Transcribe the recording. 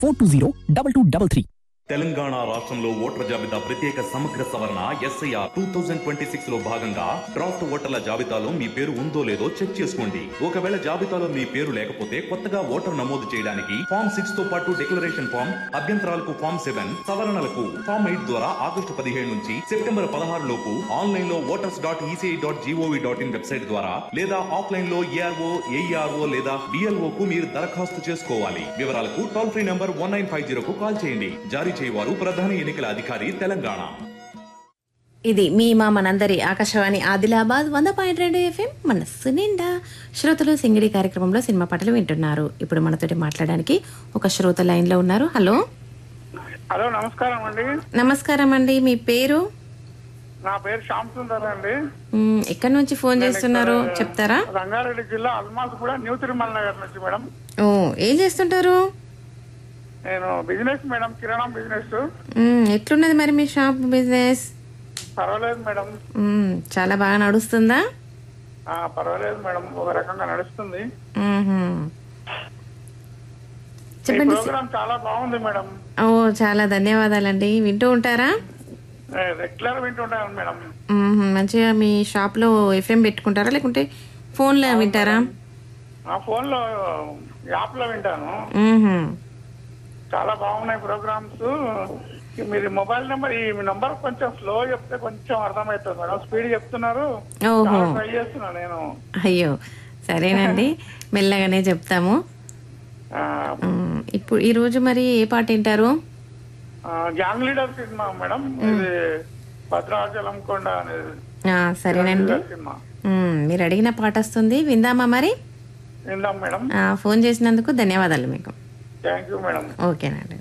Four two zero double two double three Telangana రాష్ట్రంలో ఓటర్ల జాబితా ప్రత్యేక సమగ్ర సవరణ SIR two thousand twenty six లో భాగంగా డ్రాఫ్ట్ ఓటర్ల జాబితాలో మీ పేరు ఉందో లేదో చెక్ చేసుకోండి ఒకవేళ జాబితాలో మీ పేరు లేకపోతే కొత్తగా ఓటర్ నమోదు చేయడానికి ఫామ్ సిక్స్ తో పాటు డిక్లరేషన్ ఫామ్ అభ్యంతరాలకు ఫామ్ సెవెన్ సవరణలకు ఫామ్ ఎయిట్ ద్వారా ఆగస్టు పదిహేడు నుంచి సెప్టెంబర్ పదహారు లోపు ఆన్లైన్ లో voters dot ECI dot GOV dot in website ద్వారా లేదా ఆఫ్లైన్ లో ఏఆర్ఓ ఏఈఆర్ఓ లేదా బిఎల్ఓ కు మీరు దరఖాస్తు చేసుకోవాలి వివరాలకు toll free number one nine five జీరోకు కాల్ చేయండి జారీ చేయవారు ప్రధాన ఎన్నికల అధికారి తెలంగాణ ఇది మీ మా మనందరి ఆకాశవాణి ఆదిలాబాద్ వంద పాయింట్ రెండు ఎఫ్ఎం మనస్సు నిండా శ్రోతలు సింగిడి కార్యక్రమంలో సినిమా పాటలు వింటున్నారు ఇప్పుడు మనతోటి మాట్లాడడానికి ఒక శ్రోత లైన్ లో ఉన్నారు హలో హలో నమస్కారం అండి నమస్కారం అండి మీ పేరు నా పేరు శ్యామ్ సుందర్ అండి మ్, ఎక్కడి నుంచి ఫోన్ చేస్తున్నారు చెప్తారా రంగారెడ్డి జిల్లా అల్మాస్ కూడా న్యూ తిరుమల నగర్ నుంచి మేడం ఓ ఏం చేస్తుంటారు నేను బిజినెస్ మేడం కిరాణా బిజినెస్ మ్, ఎట్లున్నది మరి మీ షాప్ బిజినెస్ పర్వాలేదు మేడం మ్, చాలా బాగా నడుస్తుందా ఆ, పర్వాలేదు మేడం ఒక రకంగా నడుస్తుంది మ్మ్హ్మ్. ఈ చెప్పండి ప్రోగ్రామ్ చాలా బాగుంది మేడం ఓ చాలా ధన్యవాదాలండి వింటూ ఉంటారా రెగ్యులర్ వింటుంటాను మేడం మ్మ్హ్మ్. మంచిగా మీ షాప్లో ఎఫ్ఎం పెట్టుకుంటారా లేకుంటే ఫోన్లో వింటారా ఆ ఫోన్ లో యాప్ లో వింటాను మ్మ్హ్మ్. చాలా బాగున్నాయి ప్రోగ్రామ్స్ మీరు మొబైల్ నెంబర్ ఈ నంబర్ కొంచెం స్లో చెప్తే కొంచెం అర్థమవుతుంది మేడం స్పీడ్ చెప్తున్నారు ఓహో చాలా ట్రై చేస్తున్నా నేను అయ్యో సరేనండి మెల్లగానే చెప్తాము ఆ, మ్మ్. ఇప్పుడు ఈ రోజు మరి ఏ పాట వింటారు ఆ, గ్యాంగ్ లీడర్ సినిమా మేడం ఇది భద్రాచలం కొండ అనేది ఆ, సరేనండి లీడర్ సినిమా మ్మ్. మీరు అడిగిన పాట వస్తుంది విందామా మరి విందాం మేడం ఆ, ఫోన్ చేసినందుకు ధన్యవాదాలు మీకు థ్యాంక్ యూ మేడం ఓకేనండి